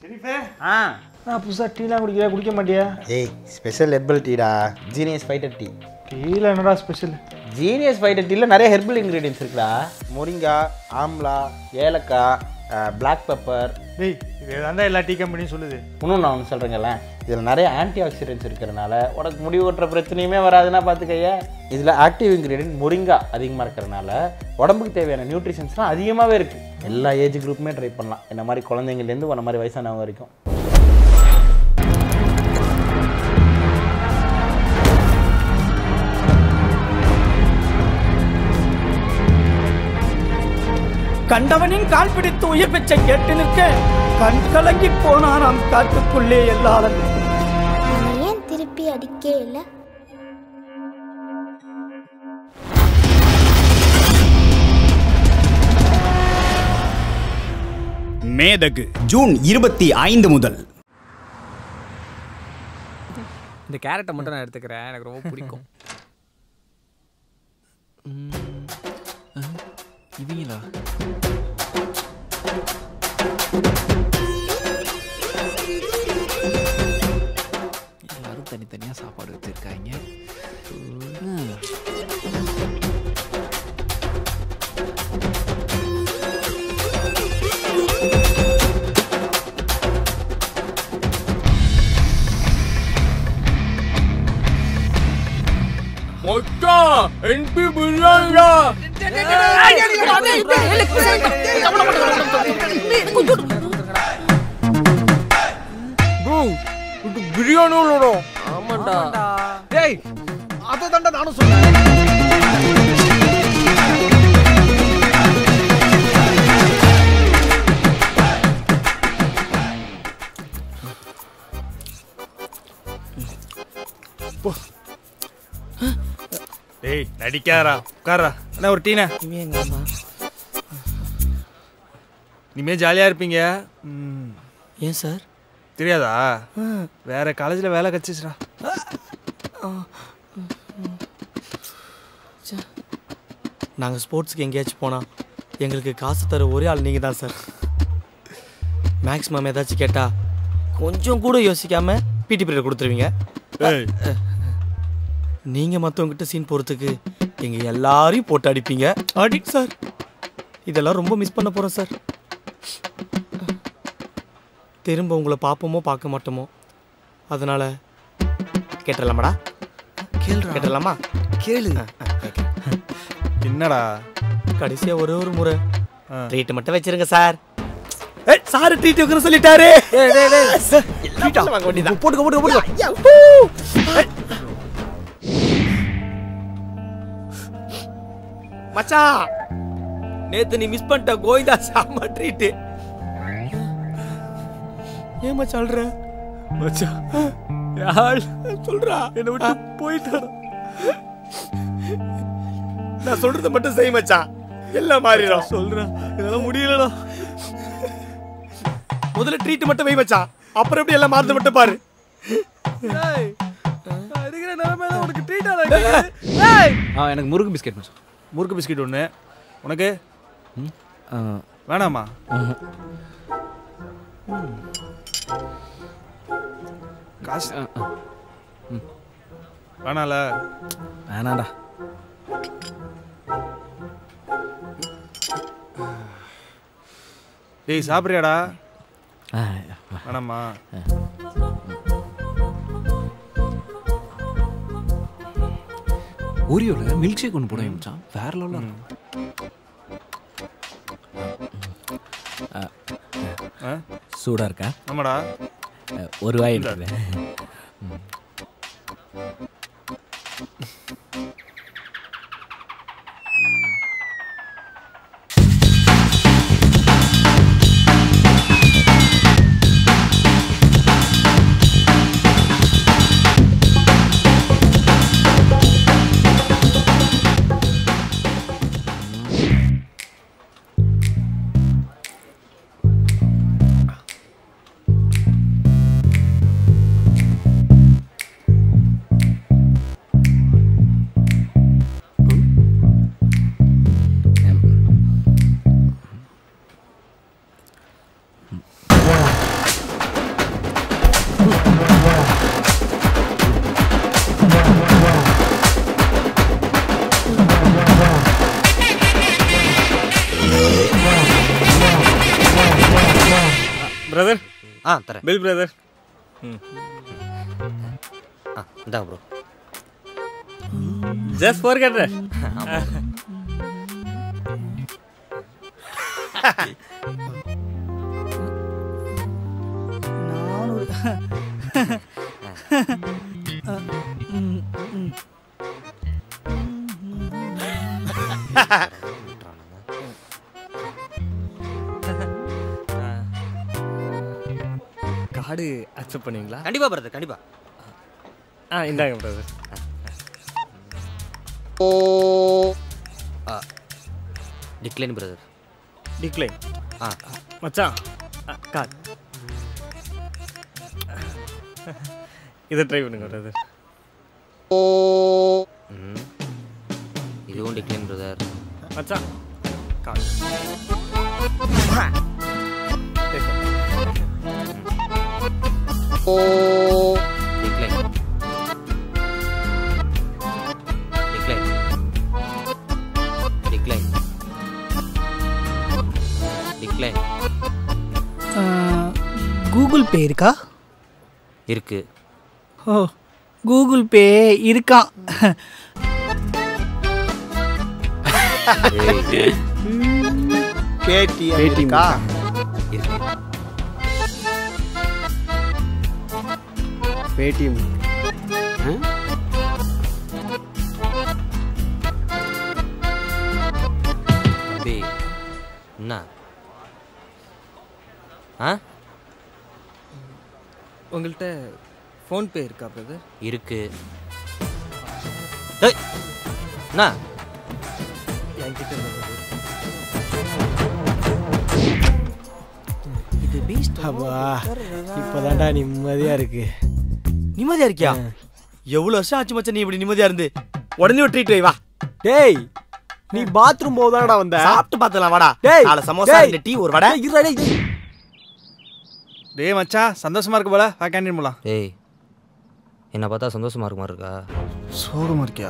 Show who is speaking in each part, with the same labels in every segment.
Speaker 1: ஆ
Speaker 2: நான் புதுசாக டீலாம் குடிக்கிற குடிக்க மாட்டியா
Speaker 1: ஏய் ஸ்பெஷல் ஹெர்பல் டீடா ஜீனியஸ் ஃபைட்டர் டீ
Speaker 2: டீயில் என்னடா ஸ்பெஷல்
Speaker 1: ஜீனியஸ் ஃபைட்டர் டீயில் நிறைய ஹெர்பல் இன்க்ரீடியன்ஸ் இருக்குடா முரிங்கா ஆம்லா ஏலக்காய் பிளாக் பெப்பர்
Speaker 2: டேய் இது தான் எல்லா டீ கம்பெனியும் சொல்லுது
Speaker 1: இன்னும் நான் ஒன்று சொல்கிறேங்கல்ல இதில் நிறைய ஆன்டி ஆக்சிடென்ட்ஸ் இருக்கிறனால உனக்கு முடிவு ஓட்டுற பிரச்சனையுமே வராதுன்னா பார்த்துக்கைய இதில் ஆக்டிவ் இன்க்ரீடியன்ட் முரிங்கா அதிகமாக இருக்கிறனால உடம்புக்கு தேவையான நியூட்ரிஷன்ஸ்லாம் அதிகமாகவே இருக்குது எல்லா ஏஜ் குரூப்புமே ட்ரை பண்ணலாம் என்ன மாதிரி குழந்தைங்கள்லேருந்து உன மாதிரி வயசானவங்க வரைக்கும்
Speaker 3: கண்டவனின் கால் பிடித்து உயிர் பிச்சை கேட்டு நிற்க கண் கலங்கி போனானாம் காட்டுக்குள்ளே எல்லாரும்
Speaker 4: அவனை ஏன் திருப்பி அடிக்கே இல்லை
Speaker 5: மேதகு ஜூன் இருபத்தி ஐந்து முதல்
Speaker 6: இந்த கேரட்டை மட்டும் நான் எடுத்துக்கிறேன் எனக்கு ரொம்ப பிடிக்கும்
Speaker 7: இவங்களா எல்லாரும் தனித்தனியாக சாப்பாடு வச்சுருக்காங்க
Speaker 6: மொத்தம் என்பி பிரியாணிடா ப்ரோ இது பிரியாணி உள்ளடா ஆமாண்டா டேய் அதை தாண்டா நானும் சொன்னேன்
Speaker 2: டேய் நடிக்காரா உட்காரா அண்ணா ஒரு டீனா இனிமே ஜாலியாக இருப்பீங்க ம்,
Speaker 3: ஏன் சார்
Speaker 2: தெரியாதா வேற காலேஜில் வேலை கிடச்சிச்சுடா
Speaker 3: நாங்கள் ஸ்போர்ட்ஸுக்கு எங்கேயாச்சும் போனால் எங்களுக்கு காசு தர ஒரே ஆள் நீங்கள் தான் சார் மேக்ஸிமம் ஏதாச்சும் கேட்டால் கொஞ்சம் கூட யோசிக்காம பிடி பீரியட் கொடுத்துருவீங்க
Speaker 2: ஏய்
Speaker 3: நீங்கள் மற்றவங்ககிட்ட சீன் போகிறதுக்கு எங்கள் எல்லாரையும் போட்டு அடிப்பீங்க அடிட் சார் இதெல்லாம் ரொம்ப மிஸ் பண்ண போகிறோம் சார் திரும்ப உங்களை பார்ப்போமோ பார்க்க மாட்டோமோ அதனால் கேட்டுடலாமாடா
Speaker 7: கேளுடா
Speaker 3: கேட்டுடலாமா
Speaker 7: கேளு
Speaker 2: என்னடா
Speaker 3: கடைசியாக ஒரே ஒரு முறை
Speaker 2: ஆ.
Speaker 3: ட்ரீட் மட்டும் வச்சிருங்க சார் சார் ட்ரீட் வைக்கணும் சொல்லிட்டாரு ட்ரீட்டா வாங்க வேண்டியதான் போட்டுக்க போட்டுக்க போட்டுக்க மச்சான் நேத்து நீ மிஸ் பண்ணிட்ட கோவிந்தா சாம ட்ரீட் ஏன் மச்சான் அழுற
Speaker 2: மச்சான் யாழ்
Speaker 3: சொல்றா
Speaker 2: என்னை விட்டு போயிட்டாடா
Speaker 3: நான் சொல்றத மட்டும் செய் மச்சான் எல்லாம் மாறிடும்
Speaker 2: சொல்றேன் இதெல்லாம் முடியலடா
Speaker 3: முதல்ல ட்ரீட் மட்டும் வை மச்சான் அப்புறம் எப்படி எல்லாம் மாறுது மட்டும் பாரு
Speaker 6: டேய் நான் இருக்கிற நிலைமையில உனக்கு ட்ரீட் ஆனா
Speaker 3: ஏய்
Speaker 7: ஆ எனக்கு முறுக்கு பிஸ்கெட் மச்சான்
Speaker 2: முறுக்கு பிஸ்கட் ஒன்று உனக்கு
Speaker 7: ஆ,
Speaker 2: வேணாமா காசு
Speaker 7: ஆ, ஆ.
Speaker 2: வேணால
Speaker 7: வேணாண்டா
Speaker 2: டேய் சாப்பிட்றியாடா
Speaker 7: ஆ,
Speaker 2: வேணாமா
Speaker 7: ஓரியோல மில்க் ஷேக் ஒன்று போடுவேன் மச்சான் வேற லெவலில் இருக்கும்
Speaker 2: ஆ
Speaker 7: சூடாக இருக்கா
Speaker 2: ஆமாடா
Speaker 7: அஹ், ஒரு வாய் இருக்குது
Speaker 2: பிரதர்
Speaker 8: ஆ தரேன்
Speaker 2: பில் பிரதர்
Speaker 8: ஆ இந்தாங்க ப்ரோ
Speaker 2: ஜஸ்ட் ஃபோர் கட்டுற கார்டு அக்செப்ட் பண்ணுவீங்களா
Speaker 8: கண்டிப்பா பிரதர் கண்டிப்பா
Speaker 2: ஆ இந்தாங்க பிரதர்
Speaker 8: டிக்ளைன் பிரதர்
Speaker 2: டிக்ளைன்
Speaker 8: ஆ
Speaker 2: மச்சான் கார்டு இதை ட்ரை பண்ணுங்க பிரதர்
Speaker 8: ம் இதுவும் டிக்ளைன் பிரதர்
Speaker 2: மச்சான் card
Speaker 8: decline decline decline decline
Speaker 9: Google Pay இருக்கா
Speaker 8: இருக்கு
Speaker 9: ஓ கூகுள் பே இருக்கான்
Speaker 8: ஏய்,
Speaker 3: பேடிஎம் இருக்கா
Speaker 8: இருக்கு
Speaker 3: பேடிஎம்
Speaker 8: தம்பி என்ன ஆ
Speaker 2: உங்கள்கிட்ட ஃபோன்பே இருக்கா பிரதர்
Speaker 8: இருக்கு டேய் என்ன
Speaker 2: என்கிட்ட இல்லை brother.
Speaker 3: இது பீஸ்ட்
Speaker 9: அப்பா இப்போதான்டா நிம்மதியா இருக்கு
Speaker 3: நிம்மதியா இருக்கியா எவ்வளவு வருஷம் ஆச்சு மச்சான் நீ இப்படி நிம்மதியா இருந்து உடனே ஒரு ட்ரீட் வை வா
Speaker 9: டேய் நீ பாத்ரூம் போதாடா வந்த
Speaker 3: சாப்பிட்டு பார்த்துலாம் வாடா
Speaker 9: டேய்,
Speaker 3: நாலு சமோசா
Speaker 9: டேய்.
Speaker 3: ரெண்டு டீ ஒரு வடை
Speaker 9: இருடா டேய்
Speaker 2: டேய் மச்சான் சந்தோஷமா இருக்கு போல வா கேண்டீன் போலாம்
Speaker 8: ஏய் என்னை பார்த்தா சந்தோஷமா இருக்குமா இருக்கா
Speaker 2: சோகமா இருக்கியா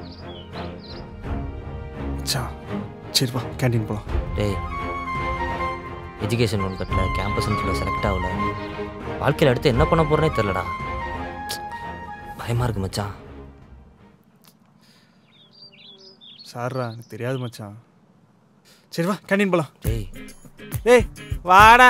Speaker 2: மச்சான் சரி வா கேண்டீன் போலாம்
Speaker 8: டேய் எஜுகேஷன் லோன் கட்டல கேம்பஸ் இன்டர்வியூ செலக்ட் ஆகல வாழ்க்கையில் அடுத்து என்ன பண்ண போறேனே தெரிலடா பயமா இருக்கு மச்சான்
Speaker 2: சார்ரா எனக்கு தெரியாது மச்சான் சரி வா கேண்டீன் போலாம்
Speaker 8: டேய்
Speaker 2: டேய் வாடா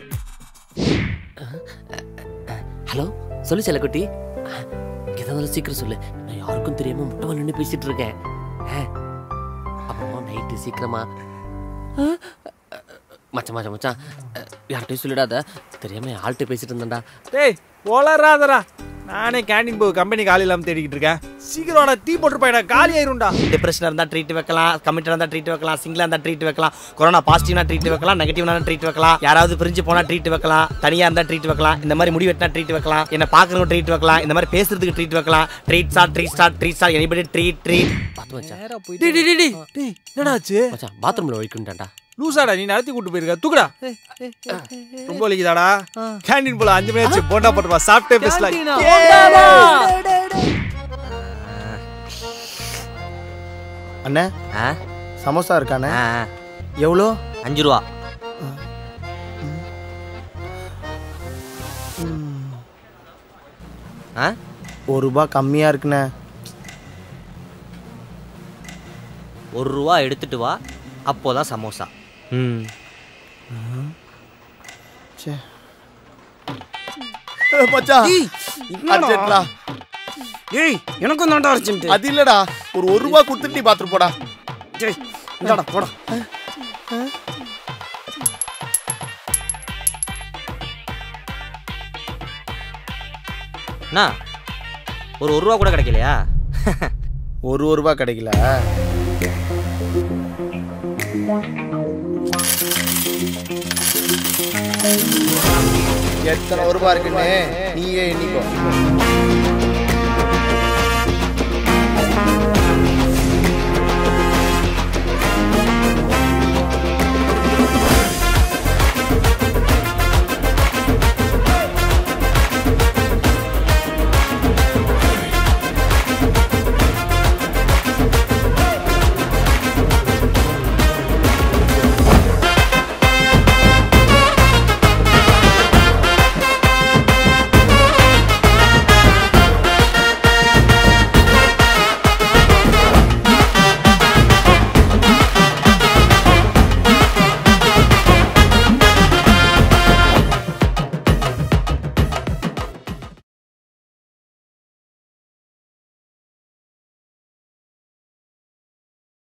Speaker 10: ஹலோ சொல்லு செல்லக்குட்டி எதாவது சீக்கிரம் சொல்லு நான் யாருக்கும் தெரியாம முட்டை நின்று பேசிட்டு இருக்கேன் ஆ, அப்புறமா நைட்டு சீக்கிரமா ஆ, மச்சான் மச்சான் மச்சான் யார்கிட்டயும் சொல்லிடாத தெரியாம என் ஆள்கிட்ட பேசிட்டு இருந்தேன்டா
Speaker 2: டேய் போலறாதரா நானே கேண்டீன் போய் கம்பெனி காலி இல்லாமல் தேடிக்கிட்டு இருக்கேன் சீக்கிரம் டீ போட்டு போயிடா காலி ஆயிரும்டா
Speaker 3: டிப்ரெஷனாக இருந்தால் ட்ரீட் வைக்கலாம் கமிட்டடாக இருந்தால் ட்ரீட் வைக்கலாம் சிங்கிளாக இருந்தால் ட்ரீட் வைக்கலாம் கொரோனா பாசிட்டிவ்னா ட்ரீட் வைக்கலாம் நெகட்டிவ்னா ட்ரீட் வைக்கலாம் யாராவது பிரிஞ்சு போனால் ட்ரீட் வைக்கலாம் தனியாக இருந்தால் ட்ரீட் வைக்கலாம் இந்த மாதிரி முடி வெட்டினா ட்ரீட் வைக்கலாம் என்ன பார்க்குறவங்க ட்ரீட் வைக்கலாம் இந்த மாதிரி பேசுறதுக்கு ட்ரீட் வைக்கலாம் treat star treat star treat star anybody treat treat
Speaker 10: பார்த்து மச்சான்
Speaker 2: டேய் டேய் டேய், டேய் டேய் என்னடா ஆச்சு
Speaker 10: மச்சான் பாத்ரூம்ல ஒழிக்கிட்டான்டா
Speaker 2: லூசாடா நீ நடத்தி கூட்டு போயிருக்க தூக்குடா ரொம்ப வலிக்குதாடா கேண்டீன் போல அஞ்சு மணி ஆச்சு போண்டா போட்டு வா சாப்பிட்டே பேசலாம்
Speaker 3: அண்ணே
Speaker 8: ஆ
Speaker 3: சமோசா இருக்காண்ணே
Speaker 8: ஆ
Speaker 3: எவ்வளோ
Speaker 8: அஞ்சு ரூபா ஆ
Speaker 3: ஒரு ரூபா கம்மியாக இருக்குண்ணே
Speaker 8: ஒரு ரூபா எடுத்துட்டு வா அப்போதான் சமோசா ம்
Speaker 3: சே மச்சான் அர்ஜென்ட்லா
Speaker 9: ஏய் எனக்கும் தான்டா அர்ஜென்ட்
Speaker 3: அது இல்லடா ஒரு ஒரு ரூபா கொடுத்துட்டு நீ பாத்துட்டு போடா
Speaker 9: இந்தாடா போடா
Speaker 8: அண்ணா ஒரு ஒரு ரூபா கூட கிடைக்கலையா
Speaker 3: ஒரு ஒரு ரூபா கிடைக்கல எத்தனை ஒரு ரூபா இருக்குன்னு நீயே எண்ணிக்கோ